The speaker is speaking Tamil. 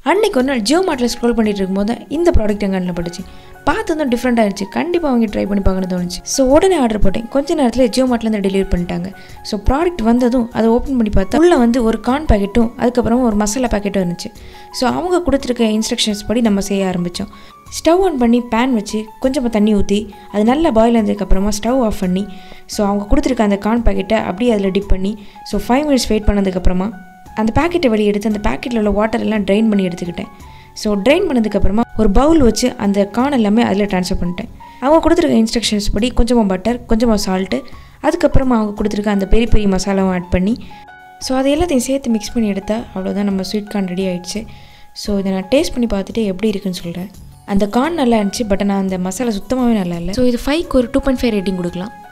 அன்னைக்கு ஒரு நாள் ஜியோ மார்ட்டில் ஸ்க்ரோல் பண்ணிட்டு இருக்கும்போது தான் இந்த ப்ராடக்ட் என் கண்ணில் பட்டுச்சு பார்த்ததும் டிஃப்ரெண்ட் ஆயிடுச்சு கண்டிப்பாக அவங்க ட்ரை பண்ணி பார்க்கணும்னு தோணுச்சு ஸோ உடனே ஆர்டர் போட்டேன் கொஞ்ச நேரத்தில் ஜியோ மார்ட்லேருந்து டெலிவரி பண்ணிட்டாங்க ஸோ ப்ராடக்ட் வந்ததும் அதை ஓப்பன் பண்ணி பார்த்தா உள்ளே வந்து ஒரு கார்ன் பாக்கெட்டும் அதுக்கப்புறமா ஒரு மசாலா பாக்கெட்டும் இருந்துச்சு ஸோ அவங்க கொடுத்துருக்க இன்ஸ்ட்ரக்ஷன்ஸ் படி நம்ம செய்ய ஆரம்பித்தோம் ஸ்டவ் ஆன் பண்ணி பேன் வச்சு கொஞ்சமாக தண்ணி ஊற்றி அது நல்லா பாயில் ஆனதுக்கப்புறமா ஸ்டவ் ஆஃப் பண்ணி ஸோ அவங்க கொடுத்துருக்க அந்த கார்ன் பாக்கெட்டை அப்படியே அதில் டிப் பண்ணி ஸோ ஃபைவ் மினிட்ஸ் வெயிட் பண்ணதுக்கப்புறமா அந்த பாக்கெட்டை வெளியே எடுத்து அந்த பாக்கெட்டில் உள்ள வாட்டர் எல்லாம் ட்ரைன் பண்ணி எடுத்துக்கிட்டேன் ஸோ ட்ரைன் பண்ணதுக்கப்புறமா ஒரு பவுல் வச்சு அந்த கார்ன் எல்லாமே அதில் ட்ரான்ஸ்ஃபர் பண்ணிட்டேன் அவங்க கொடுத்துருக்க இன்ஸ்ட்ரக்ஷன்ஸ் படி கொஞ்சமாக பட்டர் கொஞ்சமாக சால்ட்டு அதுக்கப்புறமா அவங்க கொடுத்துருக்க அந்த பெரிய பெரிய மசாலாவும் ஆட் பண்ணி ஸோ அதை எல்லாத்தையும் சேர்த்து மிக்ஸ் பண்ணி எடுத்தால் அவ்வளோதான் நம்ம ஸ்வீட் கார்ன் ரெடி ஆயிடுச்சு ஸோ இதை நான் டேஸ்ட் பண்ணி பார்த்துட்டு எப்படி இருக்குன்னு சொல்கிறேன் அந்த கார்ன் நல்லா இருந்துச்சு பட் நான் அந்த மசாலா சுத்தமாகவே நல்லா இல்லை ஸோ இது ஃபைவ்க்கு ஒரு டூ பாயிண்ட் ஃபைவ் ரேட்டிங் கொடுக்கலாம்